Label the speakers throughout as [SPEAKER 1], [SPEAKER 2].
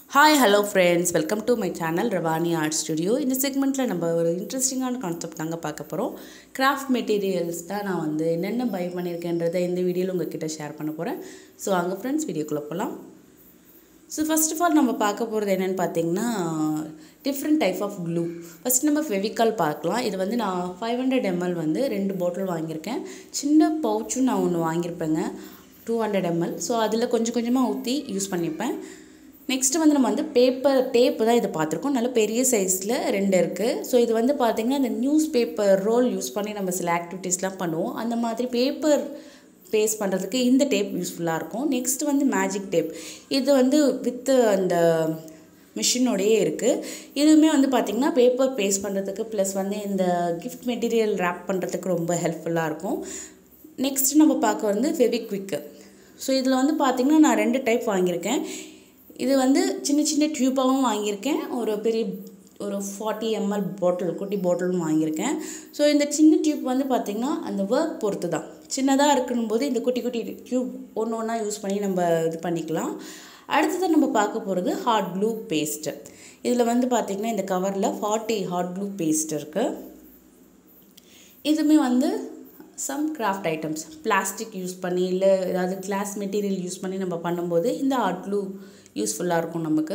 [SPEAKER 1] hi hello friends welcome to my channel Ravani art studio இந்த செக்மெண்ட்டில் நம்ம ஒரு இன்ட்ரெஸ்டிங்கான கான்செப்ட் தாங்க பார்க்க போகிறோம் கிராஃப்ட் மெட்டீரியல்ஸ் தான் நான் வந்து என்னென்ன பை பண்ணியிருக்கேன்றதை இந்த வீடியோவில் உங்ககிட்ட ஷேர் பண்ண போகிறேன் ஸோ அங்கே ஃப்ரெண்ட்ஸ் வீடியோக்குள்ளே போகலாம் ஸோ ஃபர்ஸ்ட் ஆஃப் ஆல் நம்ம பார்க்க போகிறது என்னென்னு பார்த்தீங்கன்னா different type of glue first நம்ம ஃபெவிகால் பார்க்கலாம் இது வந்து நான் ஃபைவ் ஹண்ட்ரட் எம்எல் வந்து ரெண்டு பாட்டில் வாங்கியிருக்கேன் சின்ன பவுச்சும் நான் ஒன்று வாங்கியிருப்பேங்க டூ ஹண்ட்ரட் எம்எல் ஸோ அதில் கொஞ்சம் கொஞ்சமாக ஊற்றி யூஸ் பண்ணிப்பேன் நெக்ஸ்ட்டு வந்து நம்ம வந்து பேப்பர் டேப்பு தான் இதை பார்த்துருக்கோம் நல்ல பெரிய சைஸில் ரெண்டு இருக்குது ஸோ இது வந்து பார்த்திங்கன்னா இந்த நியூஸ் பேப்பர் ரோல் யூஸ் பண்ணி நம்ம சில ஆக்டிவிட்டீஸ்லாம் பண்ணுவோம் அந்த மாதிரி பேப்பர் பேஸ்ட் பண்ணுறதுக்கு இந்த டேப் யூஸ்ஃபுல்லாக இருக்கும் நெக்ஸ்ட் வந்து மேஜிக் டேப் இது வந்து வித்து அந்த மிஷினோடையே இருக்குது இதுவுமே வந்து பார்த்திங்கன்னா பேப்பர் பேஸ்ட் பண்ணுறதுக்கு ப்ளஸ் வந்து இந்த கிஃப்ட் மெட்டீரியல் ரேப் பண்ணுறதுக்கு ரொம்ப ஹெல்ப்ஃபுல்லாக இருக்கும் நெக்ஸ்ட் நம்ம பார்க்க வந்து ஃபெவிக்விக்கு ஸோ இதில் வந்து பார்த்திங்கன்னா நான் ரெண்டு டைப் வாங்கியிருக்கேன் இது வந்து சின்ன சின்ன டியூப்பாகவும் வாங்கியிருக்கேன் ஒரு பெரிய ஒரு ஃபார்ட்டி எம்எல் பாட்டில் குட்டி பாட்டிலும் வாங்கியிருக்கேன் ஸோ இந்த சின்ன டியூப் வந்து பார்த்திங்கன்னா அந்த ஒர்க் பொறுத்து தான் சின்னதாக இருக்கணும் போது இந்த குட்டி குட்டி டியூப் ஒன்று ஒன்றா யூஸ் பண்ணி நம்ம இது பண்ணிக்கலாம் அடுத்தது நம்ம பார்க்க போகிறது ஹாட் க்ளூ பேஸ்ட்டு இதில் வந்து பார்த்திங்கன்னா இந்த கவரில் ஃபார்ட்டி ஹாட் க்ளூ பேஸ்ட் இருக்குது இதுவுமே வந்து some craft items plastic use பண்ணி இல்லை ஏதாவது கிளாஸ் மெட்டீரியல் யூஸ் பண்ணி நம்ம பண்ணும்போது இந்த ஹாட் க்ளூ யூஸ்ஃபுல்லாக இருக்கும் நமக்கு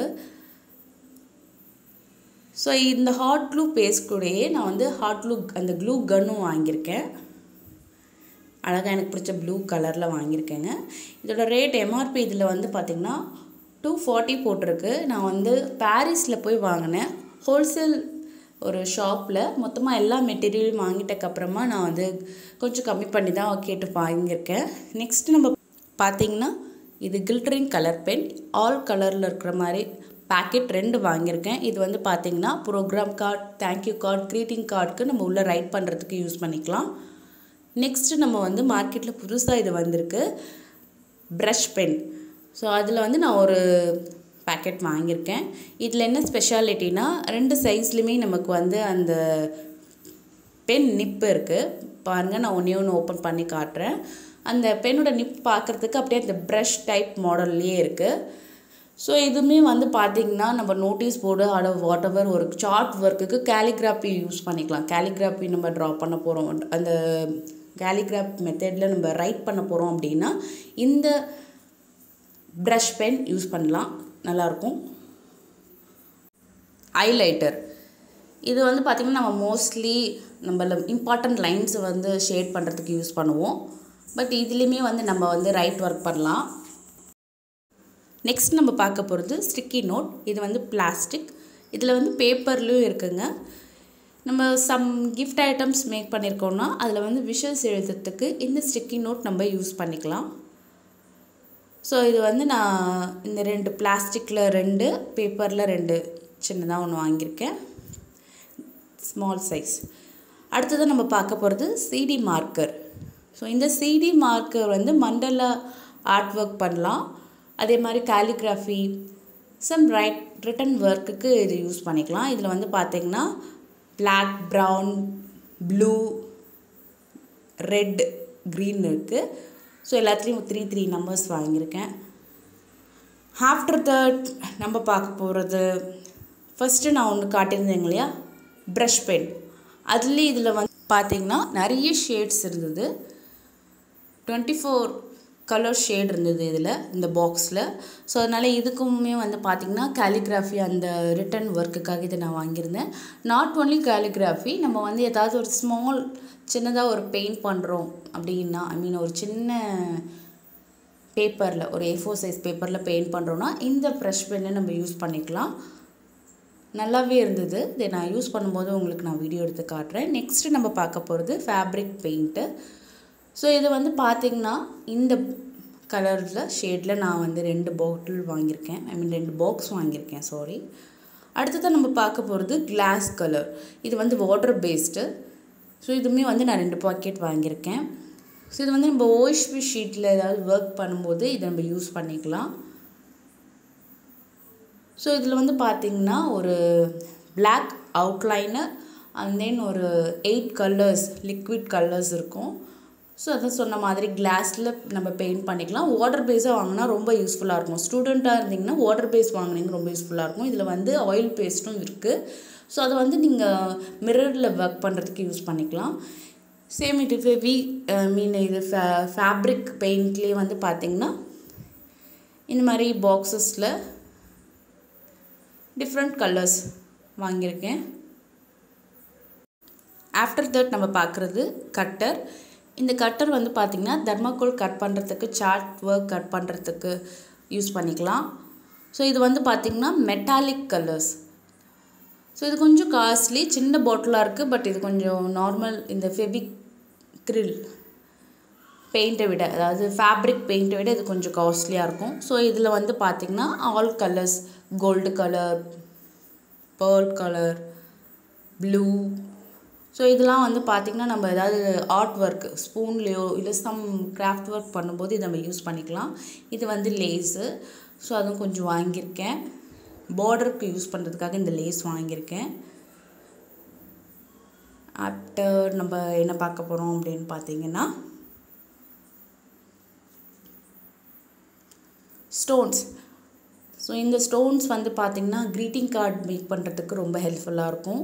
[SPEAKER 1] ஸோ இந்த ஹாட் க்ளூ பேஸ்ட் கூடயே நான் வந்து ஹாட் க்ளூ அந்த க்ளூ கன்னும் வாங்கியிருக்கேன் அழகாக எனக்கு பிடிச்ச ப்ளூ கலரில் வாங்கியிருக்கேங்க இதோட ரேட் எம்ஆர்பி இதில் வந்து பார்த்திங்கன்னா டூ ஃபார்ட்டி போட்டிருக்கு நான் வந்து பாரிஸில் போய் வாங்கினேன் ஹோல்சேல் ஒரு ஷாப்பில் மொத்தமாக எல்லா மெட்டீரியலும் வாங்கிட்டக்கப்புறமா நான் வந்து கொஞ்சம் கம்மி பண்ணி தான் கேட்டு வாங்கியிருக்கேன் நெக்ஸ்ட் நம்ம பார்த்திங்கன்னா இது கில்டரிங் கலர் பென் ஆல் கலரில் இருக்கிற மாதிரி பேக்கெட் ரெண்டு வாங்கியிருக்கேன் இது வந்து பார்த்திங்கன்னா program card thank you card greeting கார்டுக்கு நம்ம உள்ளே ரைட் பண்ணுறதுக்கு யூஸ் பண்ணிக்கலாம் நெக்ஸ்ட்டு நம்ம வந்து மார்க்கெட்டில் புதுசாக இது வந்திருக்கு ப்ரஷ் பென் ஸோ அதில் வந்து நான் ஒரு பேக்கெட் வாங்கியிருக்கேன் இதில் என்ன ஸ்பெஷாலிட்டினா ரெண்டு சைஸ்லையுமே நமக்கு வந்து அந்த பென் நிப்பு இருக்குது பாருங்கள் நான் ஒன்றே ஒன்று ஓப்பன் பண்ணி காட்டுறேன் அந்த பென்னோட நிப் பார்க்குறதுக்கு அப்படியே அந்த ப்ரஷ் டைப் மாடல்லையே இருக்குது ஸோ இதுவுமே வந்து பார்த்திங்கன்னா நம்ம நோட்டீஸ் போர்டு அட வாட் எவர் ஒரு சார்ட் ஒர்க்குக்கு கேலிகிராஃபி யூஸ் பண்ணிக்கலாம் கேலிகிராஃபி நம்ம ட்ரா பண்ண போகிறோம் அந்த கேலிகிராஃப் மெத்தடில் நம்ம ரைட் பண்ண போகிறோம் அப்படின்னா இந்த ப்ரஷ் பென் யூஸ் பண்ணலாம் நல்லாயிருக்கும் ஹைலைட்டர் இது வந்து பார்த்திங்கன்னா நம்ம மோஸ்ட்லி நம்ம இம்பார்ட்டண்ட் லைன்ஸை வந்து ஷேட் பண்ணுறதுக்கு யூஸ் பண்ணுவோம் பட் இதுலேயுமே வந்து நம்ம வந்து ரைட் ஒர்க் பண்ணலாம் நெக்ஸ்ட் நம்ம பார்க்க போகிறது ஸ்டிக்கி நோட் இது வந்து பிளாஸ்டிக் இதில் வந்து பேப்பர்லேயும் இருக்குங்க நம்ம சம் கிஃப்ட் ஐட்டம்ஸ் மேக் பண்ணியிருக்கோம்னா அதில் வந்து விஷஸ் எழுதுறதுக்கு இந்த ஸ்டிக்கி நோட் நம்ம யூஸ் பண்ணிக்கலாம் ஸோ இது வந்து நான் இந்த ரெண்டு பிளாஸ்டிக்கில் ரெண்டு பேப்பரில் ரெண்டு சின்னதாக ஒன்று வாங்கியிருக்கேன் ஸ்மால் சைஸ் அடுத்தது நம்ம பார்க்க போகிறது சிடி மார்க்கர் ஸோ இந்த சிடி மார்க்கர் வந்து மண்டலா ஆர்ட் ஒர்க் பண்ணலாம் அதே மாதிரி கேலிகிராஃபி சம் ரைட் ரிட்டன் ஒர்க்குக்கு இது யூஸ் பண்ணிக்கலாம் இதில் வந்து பார்த்திங்கன்னா black brown blue red green இருக்குது ஸோ எல்லாத்துலேயும் த்ரீ த்ரீ நம்பர்ஸ் வாங்கியிருக்கேன் ஆஃப்டர் தட் நம்ம பார்க்க போகிறது ஃபஸ்ட்டு நான் ஒன்று காட்டியிருந்தேங்க இல்லையா ப்ரஷ் பென் அதுலேயும் இதில் வந்து பார்த்திங்கன்னா நிறைய ஷேட்ஸ் இருந்தது டுவெண்ட்டி ஃபோர் கலர் ஷேட் இருந்தது இதில் இந்த பாக்ஸில் ஸோ அதனால் இதுக்குமே வந்து பார்த்திங்கன்னா கேலிகிராஃபி அந்த ரிட்டன் ஒர்க்குக்காக இதை நான் வாங்கியிருந்தேன் நாட் ஓன்லி கேலிகிராஃபி நம்ம வந்து ஏதாவது ஒரு ஸ்மால் சின்னதாக ஒரு பெயிண்ட் பண்ணுறோம் அப்படின்னா ஐ மீன் ஒரு சின்ன பேப்பரில் ஒரு ஏ ஃபோர் சைஸ் பேப்பரில் பெயிண்ட் பண்ணுறோன்னா இந்த ப்ரெஷ் பெண்ணை நம்ம யூஸ் பண்ணிக்கலாம் நல்லாவே இருந்தது இதை நான் யூஸ் பண்ணும்போது உங்களுக்கு நான் வீடியோ எடுத்து காட்டுறேன் நெக்ஸ்ட்டு நம்ம பார்க்க போகிறது ஃபேப்ரிக் பெயிண்ட்டு ஸோ இது வந்து பார்த்திங்கன்னா இந்த கலரில் ஷேடில் நான் வந்து ரெண்டு பாட்டில் வாங்கியிருக்கேன் ஐ மீன் ரெண்டு பாக்ஸ் வாங்கியிருக்கேன் சாரி அடுத்ததான் நம்ம பார்க்க போகிறது கிளாஸ் கலர் இது வந்து வாட்டர் பேஸ்டு ஸோ இதுவுமே வந்து நான் ரெண்டு பாக்கெட் வாங்கியிருக்கேன் ஸோ இது வந்து நம்ம ஓஎஸ்பி ஷீட்டில் ஏதாவது ஒர்க் பண்ணும்போது இதை நம்ம யூஸ் பண்ணிக்கலாம் ஸோ இதில் வந்து பார்த்திங்கன்னா ஒரு பிளாக் அவுட்லைனர் அண்ட் தென் ஒரு எயிட் கலர்ஸ் லிக்விட் கலர்ஸ் இருக்கும் ஸோ அதான் சொன்ன மாதிரி கிளாஸில் நம்ம பெயிண்ட் பண்ணிக்கலாம் வாட்டர் பேஸாக வாங்கினா ரொம்ப யூஸ்ஃபுல்லாக இருக்கும் ஸ்டூடெண்ட்டாக இருந்தீங்கன்னா வாட்டர் பேஸ் வாங்கினீங்க ரொம்ப யூஸ்ஃபுல்லாக இருக்கும் இதில் வந்து ஆயில் பேஸ்ட்டும் இருக்குது ஸோ அதை வந்து நீங்கள் மிரரில் ஒர்க் பண்ணுறதுக்கு யூஸ் பண்ணிக்கலாம் சேம் இது ஃபெவி மீன் இது ஃபே ஃபேப்ரிக் பெயிண்ட்லேயே வந்து பார்த்திங்கன்னா இந்த மாதிரி பாக்ஸஸில் டிஃப்ரெண்ட் கலர்ஸ் வாங்கியிருக்கேன் ஆஃப்டர் தட் நம்ம பார்க்குறது கட்டர் இந்த கட்டர் வந்து பார்த்திங்கன்னா தர்மாக்கோல் கட் பண்ணுறதுக்கு சார்ட் ஒர்க் கட் பண்ணுறதுக்கு யூஸ் பண்ணிக்கலாம் ஸோ இது வந்து பார்த்திங்கன்னா மெட்டாலிக் கலர்ஸ் ஸோ இது கொஞ்சம் காஸ்ட்லி சின்ன பாட்டிலாக இருக்குது பட் இது கொஞ்சம் நார்மல் இந்த ஃபெபிக் கிரில் பெயிண்ட்டை விட அதாவது ஃபேப்ரிக் பெயிண்ட்டை விட இது கொஞ்சம் காஸ்ட்லியாக இருக்கும் ஸோ இதில் வந்து பார்த்திங்கன்னா all colours gold colour pearl colour blue so இதெல்லாம் வந்து பார்த்திங்கன்னா நம்ம ஏதாவது ஆர்ட் ஒர்க் ஸ்பூன்லேயோ இல்லை சம் கிராஃப்ட் ஒர்க் பண்ணும்போது இதை நம்ம யூஸ் பண்ணிக்கலாம் இது வந்து லேஸு ஸோ அதுவும் கொஞ்சம் வாங்கியிருக்கேன் பார்டருக்கு யூஸ் பண்ணுறதுக்காக இந்த லேஸ் வாங்கியிருக்கேன் ஆஃப்டர் நம்ம என்ன பார்க்க போகிறோம் அப்படின்னு பார்த்தீங்கன்னா ஸ்டோன்ஸ் ஸோ இந்த ஸ்டோன்ஸ் வந்து பார்த்திங்கன்னா க்ரீட்டிங் கார்டு மேக் பண்ணுறதுக்கு ரொம்ப ஹெல்ப்ஃபுல்லாக இருக்கும்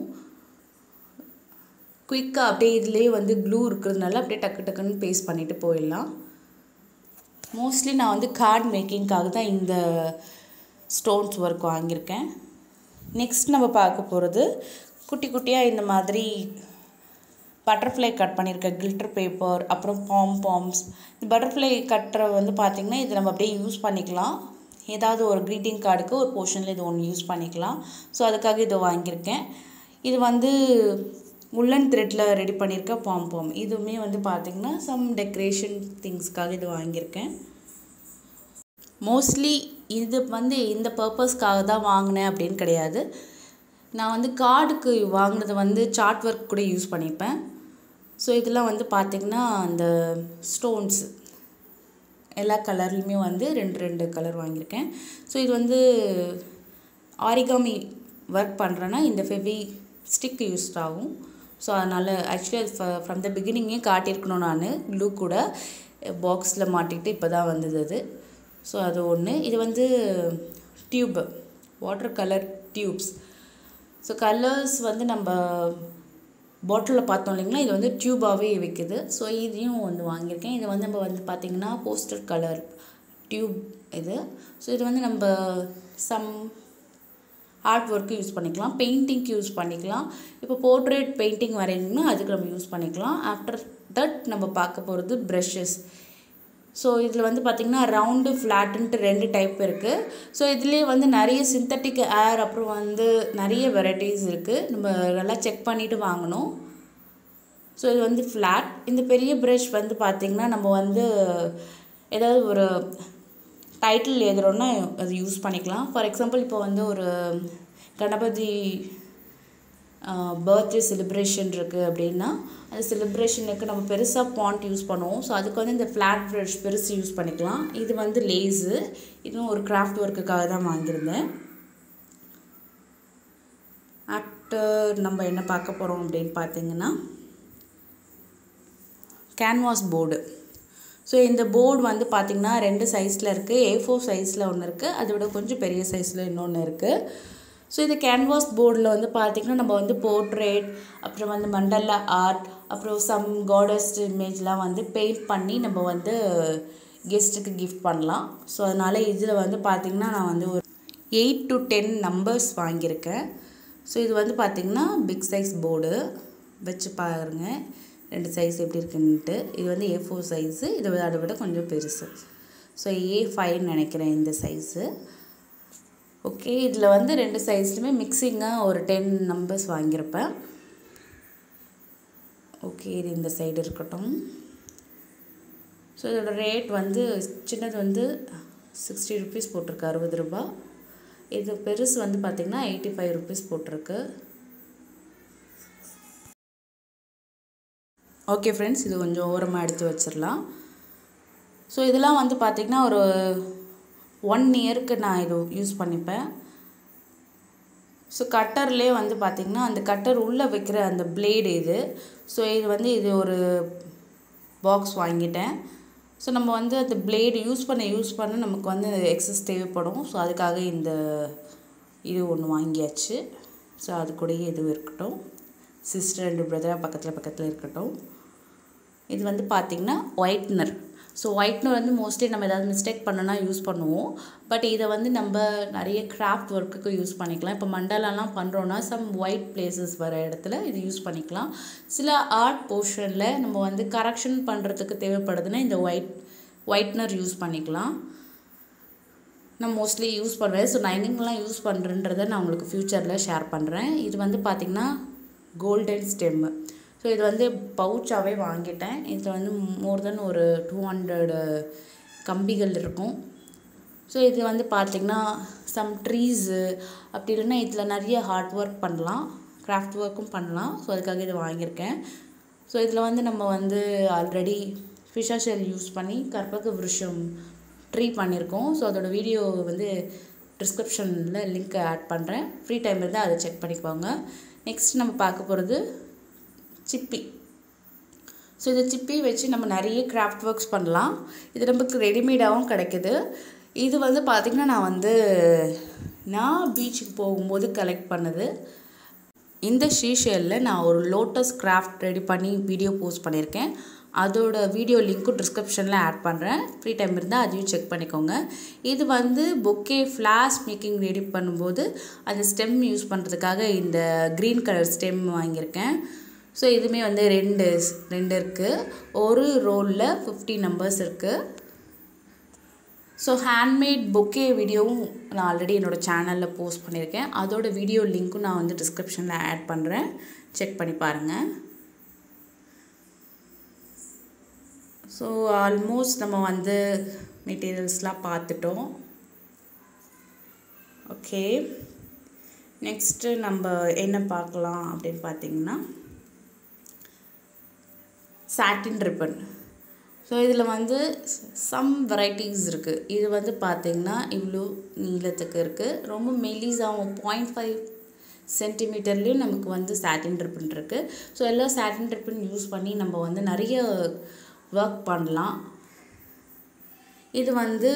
[SPEAKER 1] குயிக்காக அப்படியே இதுலேயே வந்து க்ளூ இருக்கிறதுனால அப்படியே டக்கு டக்குன்னு பேஸ்ட் பண்ணிவிட்டு போயிடலாம் மோஸ்ட்லி நான் வந்து கார்டு மேக்கிங்க்காக தான் இந்த ஸ்டோன்ஸ் ஒர்க் வாங்கியிருக்கேன் நெக்ஸ்ட் நம்ம பார்க்க போகிறது குட்டி குட்டியாக இந்த மாதிரி பட்டர்ஃப்ளை கட் பண்ணியிருக்க கில்டர் பேப்பர் அப்புறம் பாம் பாம்ஸ் இந்த பட்டர்ஃப்ளை கட்டுற வந்து பார்த்திங்கன்னா இது நம்ம அப்படியே யூஸ் பண்ணிக்கலாம் ஏதாவது ஒரு க்ரீட்டிங் கார்டுக்கு ஒரு போர்ஷனில் இது ஒன்று யூஸ் பண்ணிக்கலாம் ஸோ அதுக்காக இதை வாங்கியிருக்கேன் இது வந்து உல்லன் த்ரெட்டில் ரெடி பண்ணியிருக்க பாம் பாம் இதுவுமே வந்து பார்த்திங்கன்னா சம் டெக்கரேஷன் திங்ஸ்க்காக இது வாங்கியிருக்கேன் மோஸ்ட்லி இது வந்து இந்த பர்பஸ்க்காக தான் வாங்கினேன் அப்படின்னு கிடையாது நான் வந்து கார்டுக்கு வாங்கினது வந்து சார்ட் ஒர்க் கூட யூஸ் பண்ணிப்பேன் ஸோ இதெல்லாம் வந்து பார்த்திங்கன்னா அந்த ஸ்டோன்ஸ் எல்லா கலர்லையுமே வந்து ரெண்டு ரெண்டு கலர் வாங்கியிருக்கேன் ஸோ இது வந்து ஆரிகாமி ஒர்க் பண்ணுறேன்னா இந்த ஃபெவி ஸ்டிக் யூஸ் ஆகும் ஸோ அதனால் ஆக்சுவலி அது ஃப்ரம் த பிகினிங்கே காட்டியிருக்கணும் நான் க்ளூ கூட பாக்ஸில் மாட்டிக்கிட்டு இப்போ தான் வந்தது அது ஸோ அது ஒன்று இது வந்து tube water colour tubes so colours வந்து நம்ம பாட்டிலில் பார்த்தோம் இல்லைங்களா இது வந்து டியூபாகவே விற்குது ஸோ இதையும் வந்து வாங்கியிருக்கேன் இது வந்து நம்ம வந்து பார்த்திங்கன்னா போஸ்டர் கலர் டியூப் இது ஸோ இது வந்து நம்ம சம் ஆர்ட் ஒர்க்கு யூஸ் பண்ணிக்கலாம் பெயிண்டிங்க்கு யூஸ் பண்ணிக்கலாம் இப்போ போர்ட்ரேட் பெயிண்டிங் வரையணும்னா அதுக்கு நம்ம யூஸ் பண்ணிக்கலாம் ஆஃப்டர் தட் நம்ம பார்க்க போகிறது ப்ரஷஸ் ஸோ இதில் வந்து பார்த்திங்கன்னா ரவுண்டு ஃப்ளாட்டுன்ட்டு ரெண்டு டைப் இருக்குது ஸோ இதுலேயே வந்து நிறைய சிந்தட்டிக் ஏர் அப்புறம் வந்து நிறைய வெரைட்டிஸ் இருக்குது நம்ம நல்லா செக் பண்ணிவிட்டு வாங்கணும் ஸோ இது வந்து ஃப்ளாட் இந்த பெரிய ப்ரஷ் வந்து பார்த்திங்கன்னா நம்ம வந்து ஏதாவது ஒரு டைட்டில் எழுதுறோன்னா அது யூஸ் பண்ணிக்கலாம் ஃபார் எக்ஸாம்பிள் இப்போ வந்து ஒரு கணபதி பர்த்டே செலிப்ரேஷன் இருக்குது அப்படின்னா அந்த செலிப்ரேஷனுக்கு நம்ம பெருசாக பாண்ட் யூஸ் பண்ணுவோம் ஸோ அதுக்கு வந்து இந்த ஃப்ளாட் ப்ரஷ் பெருசு யூஸ் பண்ணிக்கலாம் இது வந்து லேஸு இதுவும் ஒரு கிராஃப்ட் ஒர்க்குக்காக தான் வாங்கியிருந்தேன் ஆஃப்டர் நம்ம என்ன பார்க்க போகிறோம் அப்படின்னு பார்த்தீங்கன்னா கேன்வாஸ் போர்டு ஸோ இந்த போர்டு வந்து பார்த்திங்கன்னா ரெண்டு சைஸில் இருக்குது ஏ ஃபோர் சைஸில் ஒன்று இருக்குது அதை விட கொஞ்சம் பெரிய சைஸில் இன்னொன்று இருக்குது ஸோ இந்த கேன்வாஸ் போர்டில் வந்து பார்த்திங்கன்னா நம்ம வந்து போர்ட்ரேட் அப்புறம் வந்து மண்டலா ஆர்ட் அப்புறம் சம் காடஸ் இமேஜ்லாம் வந்து பெயிண்ட் பண்ணி நம்ம வந்து கெஸ்ட்டுக்கு கிஃப்ட் பண்ணலாம் ஸோ அதனால் இதில் வந்து பார்த்திங்கன்னா நான் வந்து ஒரு எயிட் டு டென் நம்பர்ஸ் வாங்கியிருக்கேன் ஸோ இது வந்து பார்த்திங்கன்னா பிக் சைஸ் போர்டு வச்சு பாருங்க ரெண்டு சைஸ் எப்படி இருக்குன்ட்டு இது வந்து ஏ ஃபோர் சைஸு இதை விட அதை விட கொஞ்சம் பெருசு ஸோ ஏ ஃபைவ்னு நினைக்கிறேன் இந்த சைஸு ஓகே இதில் வந்து ரெண்டு சைஸ்லையுமே மிக்சிங்காக ஒரு டென் நம்பர்ஸ் வாங்கியிருப்பேன் ஓகே இது இந்த சைடு இருக்கட்டும் ஸோ இதோட ரேட் வந்து சின்னது வந்து சிக்ஸ்டி ருபீஸ் போட்டிருக்கு அறுபது ரூபா இது பெருசு வந்து பார்த்திங்கன்னா எயிட்டி ஃபைவ் ருபீஸ் போட்டிருக்கு ஓகே ஃப்ரெண்ட்ஸ் இது கொஞ்சம் ஓரமாக எடுத்து வச்சிடலாம் ஸோ இதெல்லாம் வந்து பார்த்திங்கன்னா ஒரு ஒன் இயருக்கு நான் இது யூஸ் பண்ணிப்பேன் ஸோ கட்டர்லேயே வந்து பார்த்திங்கன்னா அந்த கட்டர் உள்ளே வைக்கிற அந்த பிளேடு இது ஸோ இது வந்து இது ஒரு பாக்ஸ் வாங்கிட்டேன் ஸோ நம்ம வந்து அந்த பிளேடு யூஸ் பண்ண யூஸ் பண்ண நமக்கு வந்து எக்ஸஸ் தேவைப்படும் ஸோ அதுக்காக இந்த இது ஒன்று வாங்கியாச்சு ஸோ அது கூடயே இது இருக்கட்டும் சிஸ்டர் ரெண்டு பிரதராக பக்கத்தில் பக்கத்தில் இருக்கட்டும் இது வந்து பார்த்திங்கன்னா ஒயிட்னர் ஸோ ஒயிட்னர் வந்து மோஸ்ட்லி நம்ம ஏதாவது மிஸ்டேக் பண்ணோன்னா யூஸ் பண்ணுவோம் பட் இதை வந்து நம்ம நிறைய கிராஃப்ட் ஒர்க்குக்கு யூஸ் பண்ணிக்கலாம் இப்போ மண்டலாலாம் பண்ணுறோன்னா சம் ஒயிட் பிளேசஸ் வர இடத்துல இது யூஸ் பண்ணிக்கலாம் சில ஆர்ட் போர்ஷனில் நம்ம வந்து கரெக்ஷன் பண்ணுறதுக்கு தேவைப்படுதுன்னா இந்த ஒயிட் ஒயிட்னர் யூஸ் பண்ணிக்கலாம் நான் மோஸ்ட்லி யூஸ் பண்ணுவேன் ஸோ நான் எங்கெங்கெல்லாம் யூஸ் பண்ணுறேன்றதை நான் உங்களுக்கு ஃப்யூச்சரில் ஷேர் பண்ணுறேன் இது வந்து பார்த்திங்கன்னா கோல்டன் ஸ்டெம்மு ஸோ இது வந்து பவுச்சாகவே வாங்கிட்டேன் இதில் வந்து மோர் தென் ஒரு டூ ஹண்ட்ரடு கம்பிகள் இருக்கும் ஸோ இது வந்து பார்த்திங்கன்னா சம் ட்ரீஸு அப்படி இல்லைன்னா இதில் நிறைய ஹார்ட் ஒர்க் பண்ணலாம் கிராஃப்ட் ஒர்க்கும் பண்ணலாம் ஸோ அதுக்காக இது வாங்கியிருக்கேன் ஸோ இதில் வந்து நம்ம வந்து ஆல்ரெடி ஃபிஷா ஷெல் யூஸ் பண்ணி கற்பக விருஷம் ட்ரீ பண்ணியிருக்கோம் ஸோ அதோட வீடியோ வந்து டிஸ்கிரிப்ஷனில் லிங்க் ஆட் பண்ணுறேன் ஃப்ரீ டைம் இருந்தால் அதை செக் பண்ணிக்கோங்க நெக்ஸ்ட் நம்ம பார்க்க போகிறது சிப்பி ஸோ இந்த சிப்பி வச்சு நம்ம நிறைய கிராஃப்ட் ஒர்க்ஸ் பண்ணலாம் இது நமக்கு ரெடிமேடாகவும் கிடைக்குது இது வந்து பார்த்திங்கன்னா நான் வந்து நான் பீச்சுக்கு போகும்போது கலெக்ட் பண்ணது இந்த ஷீஷேலில் நான் ஒரு லோட்டஸ் கிராஃப்ட் ரெடி பண்ணி வீடியோ போஸ்ட் பண்ணியிருக்கேன் அதோட வீடியோ லிங்க்கும் டிஸ்கிரிப்ஷனில் ஆட் பண்ணுறேன் ஃப்ரீ டைம் இருந்தால் அதையும் செக் பண்ணிக்கோங்க இது வந்து பொக்கே ஃப்ளாஷ் மேக்கிங் ரெடி பண்ணும்போது அந்த ஸ்டெம் யூஸ் பண்ணுறதுக்காக இந்த க்ரீன் கலர் ஸ்டெம் வாங்கியிருக்கேன் ஸோ இதுவுமே வந்து ரெண்டு ரெண்டு இருக்குது ஒரு ரோலில் ஃபிஃப்டி நம்பர்ஸ் இருக்குது ஸோ ஹேண்ட்மேட் பொக்கே வீடியோவும் நான் ஆல்ரெடி என்னோடய சேனலில் போஸ்ட் பண்ணியிருக்கேன் அதோட வீடியோ லிங்க்கும் நான் வந்து டிஸ்கிரிப்ஷனில் ஆட் பண்ணுறேன் செக் பண்ணி பாருங்கள் ஸோ ஆல்மோஸ்ட் நம்ம வந்து மெட்டீரியல்ஸ்லாம் பார்த்துட்டோம் ஓகே நெக்ஸ்ட்டு நம்ம என்ன பார்க்கலாம் அப்படின்னு பார்த்தீங்கன்னா சாட்டின் ரிப்பன் ஸோ இதில் வந்து சம் வெரைட்டிஸ் இருக்குது இது வந்து பார்த்திங்கன்னா இவ்வளோ நீளத்துக்கு இருக்குது ரொம்ப மெலிஸாகவும் பாயிண்ட் ஃபைவ் சென்டிமீட்டர்லேயும் நமக்கு வந்து சாட்டின் ரிப்பன் இருக்குது ஸோ எல்லாம் சாட்டின் ரிப்பன் யூஸ் பண்ணி நம்ம வந்து நிறைய ஒர்க் பண்ணலாம் இது வந்து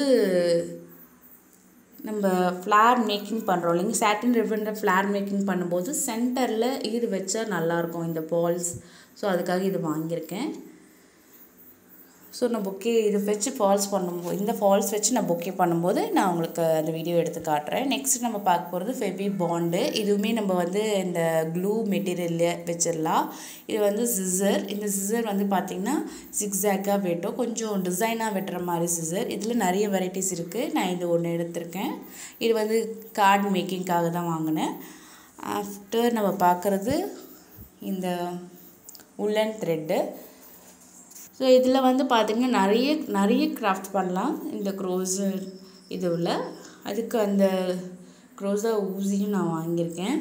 [SPEAKER 1] நம்ம ஃப்ளார் மேக்கிங் பண்ணுறோம் இல்லைங்க சாட்டின் ரிப்பனில் ஃப்ளார் மேக்கிங் பண்ணும்போது சென்டரில் இது வச்சா நல்லாயிருக்கும் இந்த பால்ஸ் ஸோ அதுக்காக இது வாங்கியிருக்கேன் ஸோ நான் பொக்கே இது வச்சு ஃபால்ஸ் பண்ணும்போது இந்த ஃபால்ஸ் வச்சு நான் பொக்கே பண்ணும்போது நான் உங்களுக்கு அந்த வீடியோ எடுத்து காட்டுறேன் நெக்ஸ்ட் நம்ம பார்க்க போகிறது ஃபெவி பாண்டு இதுவுமே நம்ம வந்து இந்த க்ளூ மெட்டீரியலில் வச்சிடலாம் இது வந்து சிசர் இந்த சிசர் வந்து பார்த்திங்கன்னா சிக்ஸாக்காக வெட்டும் கொஞ்சம் டிசைனாக வெட்டுற மாதிரி சிசர் இதில் நிறைய வெரைட்டிஸ் இருக்குது நான் இது ஒன்று எடுத்திருக்கேன் இது வந்து கார்டு மேக்கிங்காக தான் வாங்கினேன் ஆஃப்டர் நம்ம பார்க்குறது இந்த உல்லன் த்ரெட்டு ஸோ இதில் வந்து பார்த்திங்கன்னா நிறைய நிறைய கிராஃப்ட் பண்ணலாம் இந்த க்ரோஸு இதுவில் அதுக்கு அந்த க்ரோஸா ஊசியும் நான் வாங்கியிருக்கேன்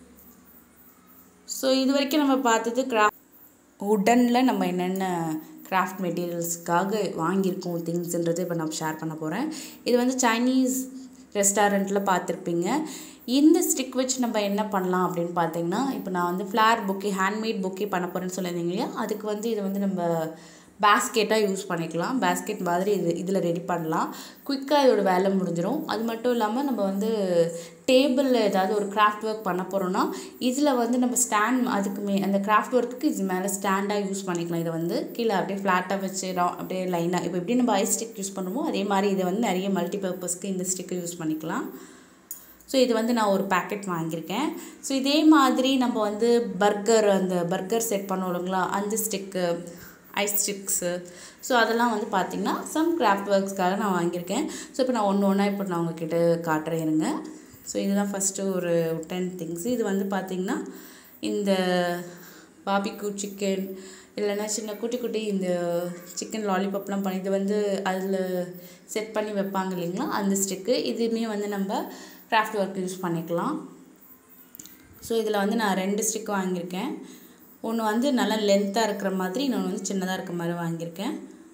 [SPEAKER 1] ஸோ இது வரைக்கும் நம்ம பார்த்தது கிராஃப்ட் உடனில் நம்ம என்னென்ன கிராஃப்ட் மெட்டீரியல்ஸ்க்காக வாங்கியிருக்கோம் திங்ஸ்ன்றது இப்போ நான் ஷேர் பண்ண போகிறேன் இது வந்து சைனீஸ் ரெஸ்டாரண்ட்டில் பார்த்துருப்பீங்க இந்த ஸ்டிக் வச்சு நம்ம என்ன பண்ணலாம் அப்படின்னு பார்த்தீங்கன்னா இப்போ நான் வந்து ஃப்ளார் புக்கே ஹேண்ட்மேட் புக்கே பண்ண போகிறேன்னு சொல்லியிருந்தீங்க இல்லையா அதுக்கு வந்து இது வந்து நம்ம பேஸ்கெட்டாக யூஸ் பண்ணிக்கலாம் பேஸ்கெட் மாதிரி இது இதில் ரெடி பண்ணலாம் குயிக்காக இதோட வேலை முடிஞ்சிடும் அது மட்டும் இல்லாமல் நம்ம வந்து டேபிளில் ஏதாவது ஒரு கிராஃப்ட் ஒர்க் பண்ண போகிறோன்னா இதில் வந்து நம்ம ஸ்டாண்ட் அதுக்கு மே அந்த கிராஃப்ட் ஒர்க்குக்கு இது மேலே ஸ்டாண்டாக யூஸ் பண்ணிக்கலாம் இதை வந்து கீழே அப்படியே ஃப்ளாட்டாக வச்சு அப்படியே லைனாக இப்போ எப்படி நம்ம ஐ ஸ்டிக் யூஸ் பண்ணுமோ அதே மாதிரி இதை வந்து நிறைய மல்டி பர்பஸ்க்கு இந்த ஸ்டிக்கை யூஸ் பண்ணிக்கலாம் ஸோ இது வந்து நான் ஒரு பேக்கெட் வாங்கியிருக்கேன் ஸோ இதே மாதிரி நம்ம வந்து பர்கர் அந்த பர்கர் செட் பண்ணோம் இல்லைங்களா அந்த ஸ்டிக்கு ஐஸ் ஸ்டிக்ஸு ஸோ அதெல்லாம் வந்து பார்த்திங்கன்னா சம் கிராஃப்ட் ஒர்க்ஸ்க்காக நான் வாங்கியிருக்கேன் ஸோ இப்போ நான் ஒன்று ஒன்றா இப்போ நான் உங்ககிட்ட காட்டுறேன் இருங்க ஸோ இதுதான் ஃபஸ்ட்டு ஒரு டென் திங்ஸ் இது வந்து பார்த்திங்கன்னா இந்த பாபிக்கு சிக்கன் இல்லைன்னா சின்ன குட்டி குட்டி இந்த சிக்கன் லாலிபாப்லாம் பண்ணி இது வந்து அதில் செட் பண்ணி வைப்பாங்க இல்லைங்களா அந்த ஸ்டிக்கு இதுவுமே வந்து நம்ம கிராஃப்ட் ஒர்க் யூஸ் பண்ணிக்கலாம் ஸோ இதில் வந்து நான் ரெண்டு ஸ்டிக் வாங்கியிருக்கேன் ஒன்று வந்து நல்லா லென்த்தாக இருக்கிற மாதிரி இன்னொன்று வந்து சின்னதாக இருக்கிற மாதிரி வாங்கியிருக்கேன்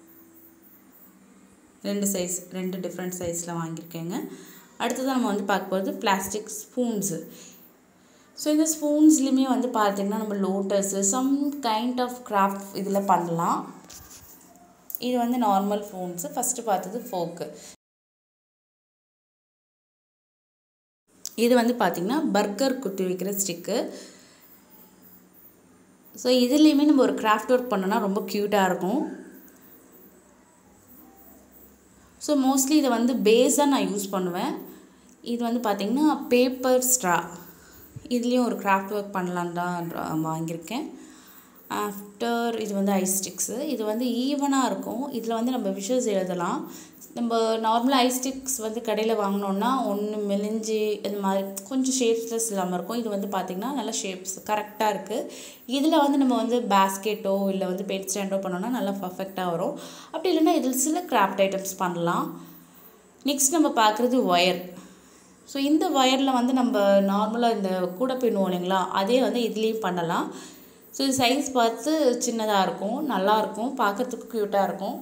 [SPEAKER 1] ரெண்டு சைஸ் ரெண்டு டிஃப்ரெண்ட் சைஸில் வாங்கியிருக்கேங்க அடுத்தது நம்ம வந்து பார்க்க போகிறது பிளாஸ்டிக் ஸ்பூன்ஸு ஸோ இந்த ஸ்பூன்ஸ்லேயுமே வந்து பார்த்திங்கன்னா நம்ம lotus some kind of craft இதில் பண்ணலாம் இது வந்து நார்மல் ஃபோன்ஸு ஃபஸ்ட்டு பார்த்தது ஃபோக்கு இது வந்து பார்த்திங்கன்னா பர்கர் குத்தி வைக்கிற ஸ்டிக்கு ஸோ இதுலேயுமே நம்ம ஒரு கிராஃப்ட் ஒர்க் பண்ணோன்னா ரொம்ப க்யூட்டாக இருக்கும் ஸோ மோஸ்ட்லி இதை வந்து பேஸாக நான் யூஸ் பண்ணுவேன் இது வந்து பார்த்திங்கன்னா பேப்பர் ஸ்ட்ரா இதுலேயும் ஒரு கிராஃப்ட் ஒர்க் பண்ணலான் தான் வாங்கியிருக்கேன் ஆஃப்டர் இது வந்து ஐஸ் ஸ்டிக்ஸு இது வந்து ஈவனாக இருக்கும் இதில் வந்து நம்ம விஷஸ் எழுதலாம் நம்ம நார்மலாக ஐஸ் ஸ்டிக்ஸ் வந்து கடையில் வாங்கினோன்னா ஒன்று மெலிஞ்சு இந்த மாதிரி கொஞ்சம் ஷேப்ஸ்லெஸ் இல்லாமல் இருக்கும் இது வந்து பார்த்திங்கன்னா நல்லா ஷேப்ஸ் கரெக்டாக இருக்குது இதில் வந்து நம்ம வந்து பேஸ்கெட்டோ இல்லை வந்து பெட் ஸ்டாண்டோ பண்ணோன்னா நல்லா பர்ஃபெக்டாக வரும் அப்படி இல்லைன்னா இதில் சில கிராஃப்ட் ஐட்டம்ஸ் பண்ணலாம் நெக்ஸ்ட் நம்ம பார்க்குறது ஒயர் ஸோ இந்த ஒயரில் வந்து நம்ம நார்மலாக இந்த கூடை பின்னுவோம் இல்லைங்களா அதே வந்து இதுலேயும் பண்ணலாம் ஸோ இது சைஸ் பார்த்து சின்னதாக இருக்கும் நல்லாயிருக்கும் பார்க்குறதுக்கு க்யூட்டாக இருக்கும்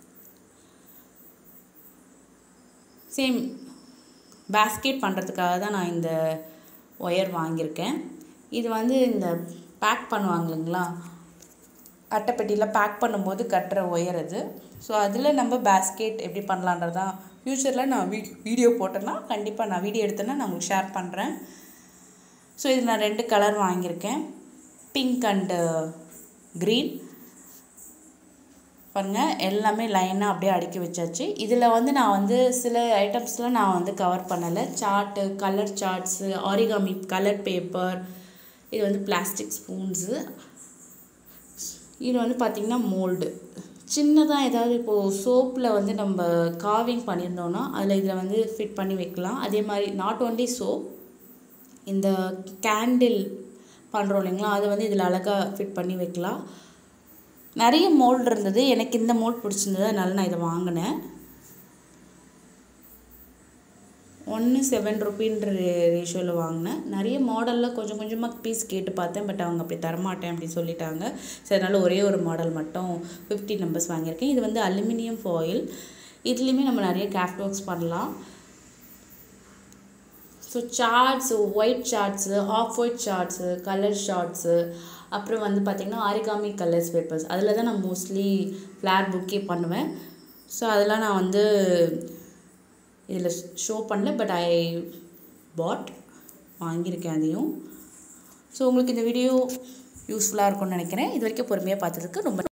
[SPEAKER 1] சேம் பேஸ்கெட் பண்ணுறதுக்காக தான் நான் இந்த ஒயர் வாங்கியிருக்கேன் இது வந்து இந்த பேக் பண்ணுவாங்க இல்லைங்களா அட்டைப்பெட்டியில் பேக் பண்ணும்போது கட்டுற ஒயர் அது ஸோ அதில் நம்ம பேஸ்கெட் எப்படி பண்ணலான்றதான் ஃப்யூச்சரில் நான் வீ வீடியோ போட்டேன்னா கண்டிப்பாக நான் வீடியோ எடுத்தேன்னா நான் உங்களுக்கு ஷேர் பண்ணுறேன் ஸோ இது நான் ரெண்டு கலர் வாங்கியிருக்கேன் பிங்க் அண்டு க்ரீன் பாருங்கள் எல்லாமே லைனாக அப்படியே அடுக்கி வச்சாச்சு இதில் வந்து நான் வந்து சில ஐட்டம்ஸ்லாம் நான் வந்து கவர் பண்ணலை chart colour charts origami colour paper இது வந்து பிளாஸ்டிக் ஸ்பூன்ஸு இது வந்து பார்த்திங்கன்னா மோல்டு சின்னதாக ஏதாவது இப்போது சோப்பில் வந்து நம்ம காவிங் பண்ணியிருந்தோன்னா அதில் இதில் வந்து ஃபிட் பண்ணி வைக்கலாம் அதே மாதிரி நாட் ஓன்லி சோப் இந்த கேண்டில் பண்ணுறோம் இல்லைங்களா அதை வந்து இதில் அழகாக ஃபிட் பண்ணி வைக்கலாம் நிறைய மோல்டு இருந்தது எனக்கு இந்த மோல்ட் பிடிச்சிருந்தது அதனால நான் இதை வாங்கினேன் ஒன்று செவன் ருப்பின்ற ரேஷியோவில் வாங்கினேன் நிறைய மாடலில் கொஞ்சம் கொஞ்சமாக பீஸ் கேட்டு பார்த்தேன் பட் அவங்க அப்படி தரமாட்டேன் அப்படின்னு சொல்லிட்டாங்க சரி அதனால் ஒரே ஒரு மாடல் மட்டும் ஃபிஃப்டி நம்பர்ஸ் வாங்கியிருக்கேன் இது வந்து அலுமினியம் ஃபாயில் இதுலேயுமே நம்ம நிறைய கிராஃப்ட் ஒர்க்ஸ் பண்ணலாம் so charts white charts off white charts colour charts அப்புறம் வந்து பார்த்திங்கன்னா ஆரிகாமி கலர்ஸ் பேப்பர்ஸ் அதில் தான் நான் மோஸ்ட்லி ஃப்ளார் புக்கே பண்ணுவேன் ஸோ அதெல்லாம் நான் வந்து இதில் ஷோ பண்ணல பட் ஐ பாட் வாங்கியிருக்கேன் அதையும் ஸோ உங்களுக்கு இந்த வீடியோ யூஸ்ஃபுல்லாக இருக்கும்னு நினைக்கிறேன் இது வரைக்கும் பொறுமையாக பார்த்ததுக்கு ரொம்ப